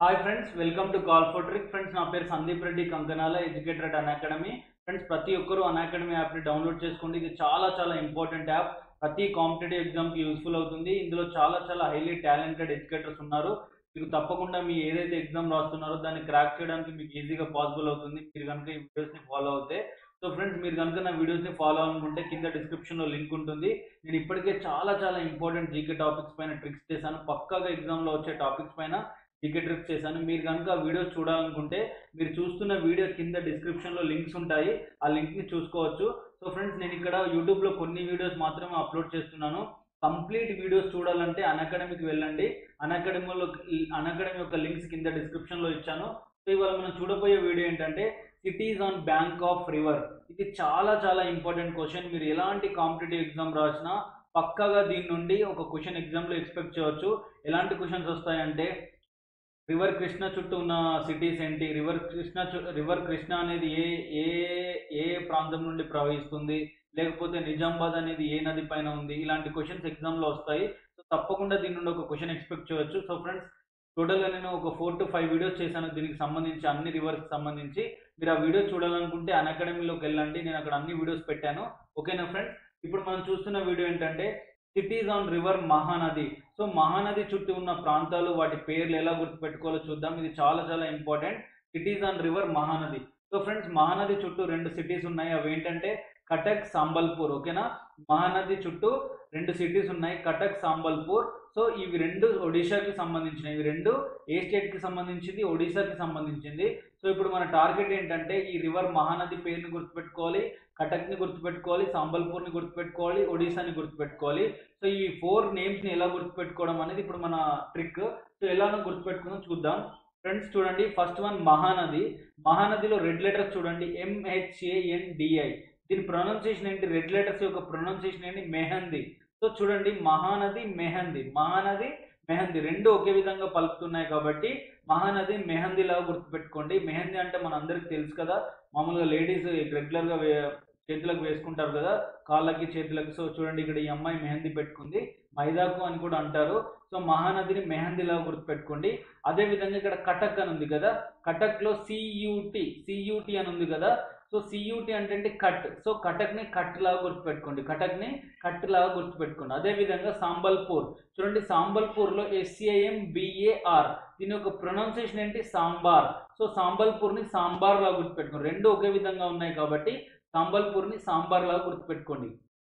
hi friends welcome to call for trick friends నా పేరు Sandeep Reddy Kankanala educator at Unacademy friends ప్రతి ఒక్కరూ అన్ academy యాప్ని డౌన్లోడ్ చేసుకోండి ఇది చాలా చాలా ఇంపార్టెంట్ యాప్ ప్రతి కాంపిటేటివ్ ఎగ్జామ్కి యూస్ఫుల్ అవుతుంది ఇందులో చాలా చాలా హైలీ టాలెంటెడ్ ఎడ్యుకేటర్స్ ఉన్నారు మీకు తప్పకుండా మీ ఏదైతే ఎగ్జామ్ రాస్తున్నారో దాన్ని క్రాక్ చేయడానికి మీకు ఈజీగా పాసిబుల్ అవుతుంది మీరు కనుక ఈ వీడియోస్ని ఫాలో అవుతే సో ఫ్రెండ్స్ మీరు కనుక నా వీడియోస్ని ఫాలో అవ్వాలనుకుంటే కింద డిస్క్రిప్షన్లో లింక్ ఉంటుంది నేను ఇప్పటికే చాలా చాలా ఇంపార్టెంట్ జీకే టాపిక్స్ పైన ట్రిక్స్ చేశాను పక్కాగా ఎగ్జామ్లో వచ్చే టాపిక్స్ పైన జీకే ట్రిక్స్ చేశాను మీరు కనుక ఆ వీడియోస్ చూడాలనుకుంటే మీరు చూస్తున్న వీడియో కింద డిస్క్రిప్షన్లో లింక్స్ ఉంటాయి ఆ లింక్ని చూసుకోవచ్చు సో ఫ్రెండ్స్ నేను ఇక్కడ యూట్యూబ్లో కొన్ని వీడియోస్ మాత్రమే అప్లోడ్ చేస్తున్నాను కంప్లీట్ వీడియోస్ చూడాలంటే అకాడమీకి వెళ్ళండి అకాడమీలో అకాడమీ యొక్క లింక్స్ కింద డిస్క్రిప్షన్లో ఇచ్చాను సో ఇవాళ మనం చూడబోయే వీడియో ఏంటంటే cities on bank of river ఇది చాలా చాలా ఇంపార్టెంట్ క్వశ్చన్ మీరు ఎలాంటి కాంపిటేటివ్ ఎగ్జామ్ రాసినా పక్కాగా దీని నుండి ఒక క్వశ్చన్ ఎగ్జామ్లో ఎక్స్పెక్ట్ చేయవచ్చు ఎలాంటి క్వశ్చన్స్ వస్తాయంటే రివర్ కృష్ణ చుట్టూ ఉన్న సిటీస్ ఏంటి రివర్ కృష్ణ చు- రివర్ కృష్ణ అనేది ఏ ఏ ఏ ప్రాంతం నుండి ప్రవహిస్తుంది లేకపోతే నిజామాబాద్ అనేది ఏ నది పైన ఉంది ఇలాంటి క్వశ్చన్స్ ఎగ్జామ్లో వస్తాయి సో తప్పకుండా దీని నుండి ఒక క్వశ్చన్ ఎక్స్పెక్ట్ చేయవచ్చు సో ఫ్రెండ్స్ టోటల్గా నేను ఒక ఫోర్ టు ఫైవ్ వీడియోస్ చేశాను దీనికి సంబంధించి అన్ని రివర్స్కి సంబంధించి మీరు ఆ వీడియో చూడాలనుకుంటే అన్ అకాడమీలోకి వెళ్ళండి నేను అక్కడ అన్ని వీడియోస్ పెట్టాను ఓకేనా ఫ్రెండ్స్ ఇప్పుడు మనం చూస్తున్న వీడియో ఏంటంటే cities on river Mahanadi so Mahanadi చుట్టూ ఉన్న ప్రాంతాలు వాటి పేర్లు ఎలా గుర్తుపెట్టుకోవాలో చూద్దాం ఇది చాలా చాలా important cities on river Mahanadi so friends Mahanadi చుట్టూ రెండు సిటీస్ ఉన్నాయి అవి ఏంటంటే కటక్ సాంబల్పూర్ ఓకేనా మహానది చుట్టూ రెండు సిటీస్ ఉన్నాయి కటక్ సాంబల్పూర్ సో ఇవి రెండు ఒడిశాకి సంబంధించినవి ఇవి రెండు ఏ స్టేట్కి సంబంధించింది ఒడిశాకి సంబంధించింది సో ఇప్పుడు మన టార్గెట్ ఏంటంటే ఈ రివర్ మహానది పేరుని గుర్తుపెట్టుకోవాలి కటక్ని గుర్తుపెట్టుకోవాలి సాంబల్పూర్ని గుర్తుపెట్టుకోవాలి ఒడిశాని గుర్తుపెట్టుకోవాలి సో ఈ ఫోర్ నేమ్స్ని ఎలా గుర్తుపెట్టుకోవడం అనేది ఇప్పుడు మన ట్రిక్ సో ఎలానో గుర్తుపెట్టుకుందాం చూద్దాం ఫ్రెండ్స్ చూడండి ఫస్ట్ వన్ మహానది మహానదిలో రెడ్ లెటర్స్ చూడండి ఎంహెచ్ఏఎన్డిఐ దీని ప్రొనౌన్సియేషన్ ఏంటి రెడ్ లెటర్స్ యొక్క ప్రొనౌన్సియేషన్ ఏంటి మెహంది సో చూడండి మహానది మెహంది మహానది మెహంది రెండు ఒకే విధంగా పలుకుతున్నాయి కాబట్టి మహానది మెహందీలాగా గుర్తుపెట్టుకోండి మెహందీ అంటే మన అందరికి తెలుసు కదా మామూలుగా లేడీస్ రెగ్యులర్గా వే చేతులకు వేసుకుంటారు కదా కాళ్ళకి చేతులకు సో చూడండి ఇక్కడ ఈ అమ్మాయి మెహందీ పెట్టుకుంది మైదాకు అని కూడా అంటారు సో మహానదిని మెహందీలాగా గుర్తుపెట్టుకోండి అదే విధంగా ఇక్కడ కటక్ అని ఉంది కదా కటక్లో సియుటి సియుటి అని ఉంది కదా సో సియుటి అంటే కట్ సో కటక్ని కట్ లాగా గుర్తుపెట్టుకోండి కటక్ని కట్ లాగా గుర్తుపెట్టుకోండి అదే విధంగా సాంబల్పూర్ చూడండి సాంబల్పూర్లో ఎస్సిఐఎం బిఏఆర్ దీని యొక్క ప్రొనౌన్సియేషన్ ఏంటి సాంబార్ సో సాంబల్పూర్ని సాంబార్ లాగా గుర్తుపెట్టుకోండి రెండు ఒకే విధంగా ఉన్నాయి కాబట్టి సాంబల్పూర్ని సాంబార్ లాగా గుర్తుపెట్టుకోండి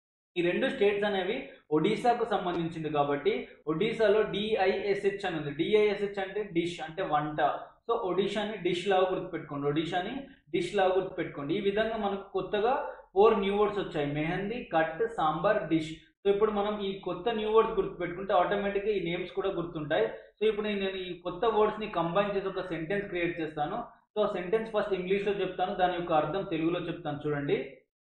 ఈ రెండు స్టేట్స్ అనేవి ఒడిశాకు సంబంధించింది కాబట్టి ఒడిశాలో డిఐఎస్హెచ్ అని ఉంది డిఐఎస్హెచ్ అంటే డిష్ అంటే వంట సో ఒడిషాని డిష్ లాగా గుర్తుపెట్టుకోండి ఒడిషాని డిష్ లాగా గుర్తుపెట్టుకోండి ఈ విధంగా మనకు కొత్తగా ఫోర్ న్యూ వర్డ్స్ వచ్చాయి mehndi cut sambar dish so ఇప్పుడు మనం ఈ కొత్త న్యూ వర్డ్స్ గుర్తుపెట్టుకుంటే ఆటోమేటిక్గా ఈ నేమ్స్ కూడా గుర్తుంటాయి సో ఇప్పుడు నేను ఈ కొత్త వర్డ్స్ని కంబైన్ చేసి ఒక సెంటెన్స్ క్రియేట్ చేస్తాను సో ఆ సెంటెన్స్ ఫస్ట్ ఇంగ్లీష్లో చెప్తాను దాని యొక్క అర్థం తెలుగులో చెప్తాను చూడండి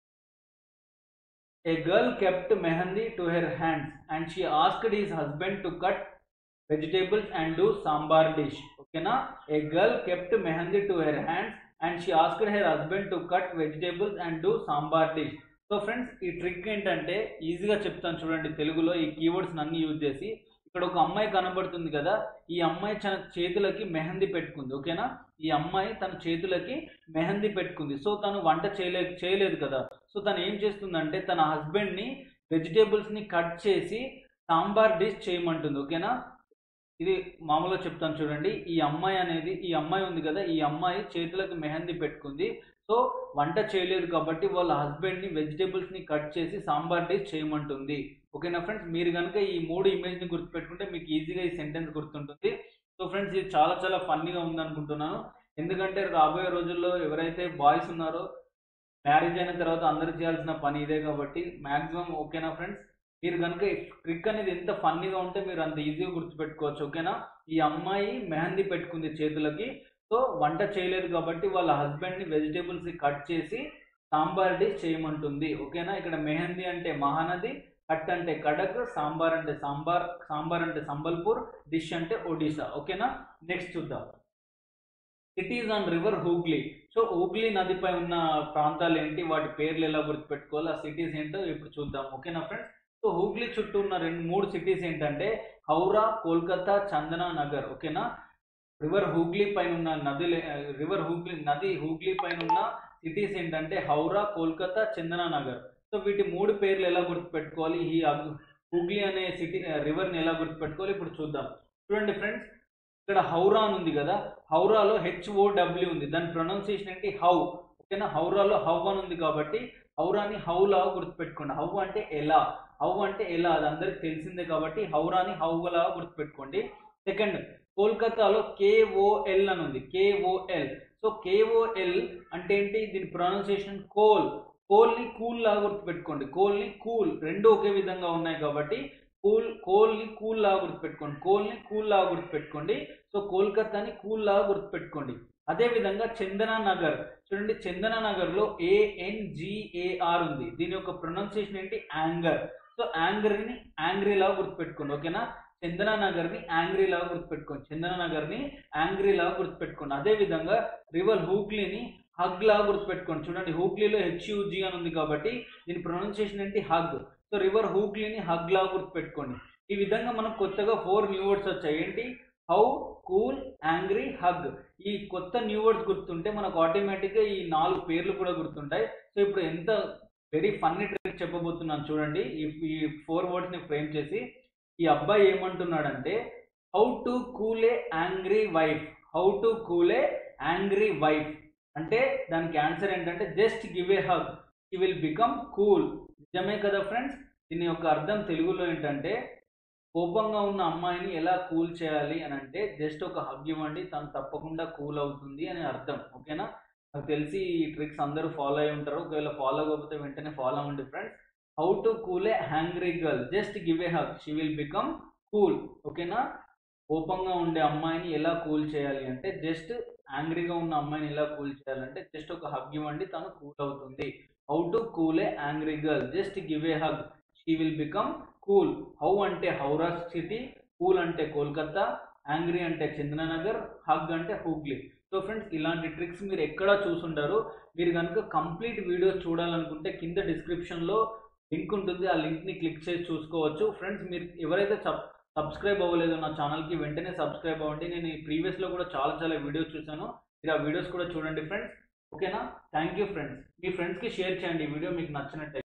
a girl kept mehndi to her hands and she asked his husband to cut vegetables and do sambar dish ఓకేనా a girl kept mehndi to her hands and she asked her husband to cut vegetables and do sambar dish so friends ఈ trick ఏంటంటే ఈజీగా చెప్తాను చూడండి తెలుగులో ఈ keywords అన్ని use చేసి ఇక్కడ ఒక అమ్మాయి కనబడుతుంది కదా ఈ అమ్మాయి తన చేతులకి మెహందీ పెట్టుకుంది ఓకేనా ఈ అమ్మాయి తన చేతులకి మెహందీ పెట్టుకుంది సో తను వంట చేయలే చేయలేదు కదా సో తను ఏం చేస్తుందంటే తన హస్బెండ్ని వెజిటేబుల్స్ని కట్ చేసి సాంబార్ డిష్ చేయమంటుంది ఓకేనా ఇది మామూలుగా చెప్తాను చూడండి ఈ అమ్మాయి అనేది ఈ అమ్మాయి ఉంది కదా ఈ అమ్మాయి చేతులకు మెహందీ పెట్టుకుంది సో వంట చేయలేదు కాబట్టి వాళ్ళ హస్బెండ్ని వెజిటేబుల్స్ని కట్ చేసి సాంబార్ డిష్ చేయమంటుంది ఓకేనా ఫ్రెండ్స్ మీరు కనుక ఈ మూడు ఇమేజ్ని గుర్తుపెట్టుకుంటే మీకు ఈజీగా ఈ సెంటెన్స్ గుర్తుంటుంది సో ఫ్రెండ్స్ ఇది చాలా చాలా ఫన్నీగా ఉందనుకుంటున్నాను ఎందుకంటే రాబోయే రోజుల్లో ఎవరైతే బాయ్స్ ఉన్నారో మ్యారేజ్ అయిన తర్వాత అందరు చేయాల్సిన పని ఇదే కాబట్టి మ్యాక్సిమం ఓకేనా ఫ్రెండ్స్ మీరు కనుక ట్రిక్ అనేది ఎంత ఫన్నీగా ఉంటే మీరు అంత ఈజీగా గుర్తుపెట్టుకోవచ్చు ఓకేనా ఈ అమ్మాయి మెహందీ పెట్టుకుంది చేతులకి సో వంట చేయలేదు కాబట్టి వాళ్ళ హస్బెండ్ని వెజిటేబుల్స్ కట్ చేసి సాంబార్ డిష్ చేయమంటుంది ఓకేనా ఇక్కడ మెహందీ అంటే మహానది కట్ అంటే కడక్ సాంబార్ అంటే సాంబార్ సాంబార్ అంటే సంబల్పూర్ డిష్ అంటే ఒడిశా ఓకేనా నెక్స్ట్ చూద్దాం cities on river Hooghly so Hooghly నదిపై ఉన్న ప్రాంతాలు ఏంటి వాటి పేర్లు ఎలా గుర్తుపెట్టుకోవాలి ఆ సిటీస్ ఏంటో ఇప్పుడు చూద్దాం ఓకేనా ఫ్రెండ్స్ సో హూగ్లీ చుట్టూ ఉన్న రెండు మూడు సిటీస్ ఏంటంటే హౌరా కోల్కతా చందనా నగర్ ఓకేనా రివర్ హూగ్లీ పైన ఉన్న నది రివర్ హూగ్లీ నది హూగ్లీ పైన ఉన్న సిటీస్ ఏంటంటే హౌరా కోల్కతా చందనా నగర్ సో వీటి మూడు పేర్లు ఎలా గుర్తుపెట్టుకోవాలి ఈ అగ్- హూగ్లీ అనే సిటీ రివర్ని ఎలా గుర్తుపెట్టుకోవాలి ఇప్పుడు చూద్దాం చూడండి ఫ్రెండ్స్ ఇక్కడ హౌరా అని ఉంది కదా హౌరాలో హెచ్ఓడబ్ల్యూ ఉంది దాని ప్రొనౌన్సియేషన్ ఏంటి హౌ ఓకేనా హౌరాలో హౌ అని ఉంది కాబట్టి హౌరాని హౌలా గుర్తుపెట్టుకోండి హౌ అంటే ఎలా హౌ అంటే ఎలా అది అందరికి తెలిసిందే కాబట్టి హౌరాని హౌలా గుర్తుపెట్టుకోండి సెకండ్ కోల్కతాలో కేఓఎల్ అని ఉంది కేఓఎల్ సో కేఓఎల్ అంటే ఏంటి దీని ప్రొనౌన్సియేషన్ కోల్ కోల్ని కూల్ లాగా గుర్తుపెట్టుకోండి కోల్ని కూల్ రెండు ఒకే విధంగా ఉన్నాయి కాబట్టి కూల్ కోల్ని కూల్ లాగా గుర్తుపెట్టుకోండి కోల్ని కూల్ లాగా గుర్తుపెట్టుకోండి సో కోల్కతాని కూల్ లాగా గుర్తుపెట్టుకోండి అదే విధంగా చందనా నగర్ చూడండి చందనా నగర్లో ఏఎన్జిఏఆర్ ఉంది దీని యొక్క ప్రొనౌన్సియేషన్ ఏంటి యాంగర్ సో యాంగర్ని యాంగ్రీ లాగా గుర్తుపెట్టుకోండి ఓకేనా చందనా నగర్ని యాంగ్రీ లాగా గుర్తుపెట్టుకోండి చందనా నగర్ని యాంగ్రీ లాగా గుర్తుపెట్టుకోండి అదే విధంగా రివర్ హూగ్లీని హగ్ లాగా గుర్తుపెట్టుకోండి చూడండి హూగ్లీలో హెచ్యుజి అని ఉంది కాబట్టి దీని ప్రొనౌన్సియేషన్ ఏంటి హగ్ సో రివర్ హూగ్లీని హగ్ లాగా గుర్తుపెట్టుకోండి ఈ విధంగా మనం కొత్తగా ఫోర్ న్యూ వర్డ్స్ వచ్చాయి ఏంటి హౌ కూల్ యాంగ్రీ హగ్ ఈ కొత్త న్యూ వర్డ్స్ గుర్తుంటే మనకు ఆటోమేటిక్గా ఈ నాలుగు పేర్లు కూడా గుర్తుంటాయి సో ఇప్పుడు ఎంత వెరీ ఫన్నీ ట్రిక్ చెప్పబోతున్నాను చూడండి ఈ ఈ ఫోర్ వర్డ్స్ని ఫ్రేమ్ చేసి ఈ అబ్బాయి ఏమంటున్నాడంటే how to cool a angry wife how to cool a angry wife అంటే దానికి ఆన్సర్ ఏంటంటే just give a hug he will become cool నిజమే కదా ఫ్రెండ్స్ దీని యొక్క అర్థం తెలుగులో ఏంటంటే కోపంగా ఉన్న అమ్మాయిని ఎలా కూల్ చేయాలి అని అంటే జస్ట్ ఒక హగ్ ఇవ్వండి తను తప్పకుండా కూల్ అవుతుంది అని అర్థం ఓకేనా నాకు తెలిసి ఈ ట్రిక్స్ అందరూ ఫాలో అయి ఉంటారు ఒకవేళ ఫాలో అవ్వకపోతే వెంటనే ఫాలో అవ్వండి friends how to cool a angry girl just give a hug she will become cool ఓకేనా కోపంగా ఉండే అమ్మాయిని ఎలా కూల్ చేయాలి అంటే జస్ట్ యాంగ్రీగా ఉన్న అమ్మాయిని ఎలా కూల్ చేయాలంటే జస్ట్ ఒక హగ్ ఇవ్వండి తను కూల్ అవుతుంది how to cool a angry girl just give a hug she will become cool how అంటే హౌరా సిటీ కూల్ అంటే కోల్కతా యాంగ్రీ అంటే చంద్రనగర్ హగ్ అంటే హూగ్లీ సో ఫ్రెండ్స్ ఇలాంటి ట్రిక్స్ మీరు ఎక్కడా చూసుంటారు మీరు కనుక కంప్లీట్ వీడియోస్ చూడాలనుకుంటే కింద డిస్క్రిప్షన్లో లింక్ ఉంటుంది ఆ లింక్ని క్లిక్ చేసి చూసుకోవచ్చు ఫ్రెండ్స్ మీరు ఎవరైతే సబ్ సబ్స్క్రైబ్ అవ్వలేదో నా ఛానల్కి వెంటనే సబ్స్క్రైబ్ అవ్వండి నేను ఈ ప్రీవియస్లో కూడా చాలా చాలా వీడియోస్ చూశాను మీరు ఆ వీడియోస్ కూడా చూడండి ఫ్రెండ్స్ ఓకేనా థ్యాంక్ యూ ఫ్రెండ్స్ మీ ఫ్రెండ్స్కి షేర్ చేయండి ఈ వీడియో మీకు నచ్చినట్టు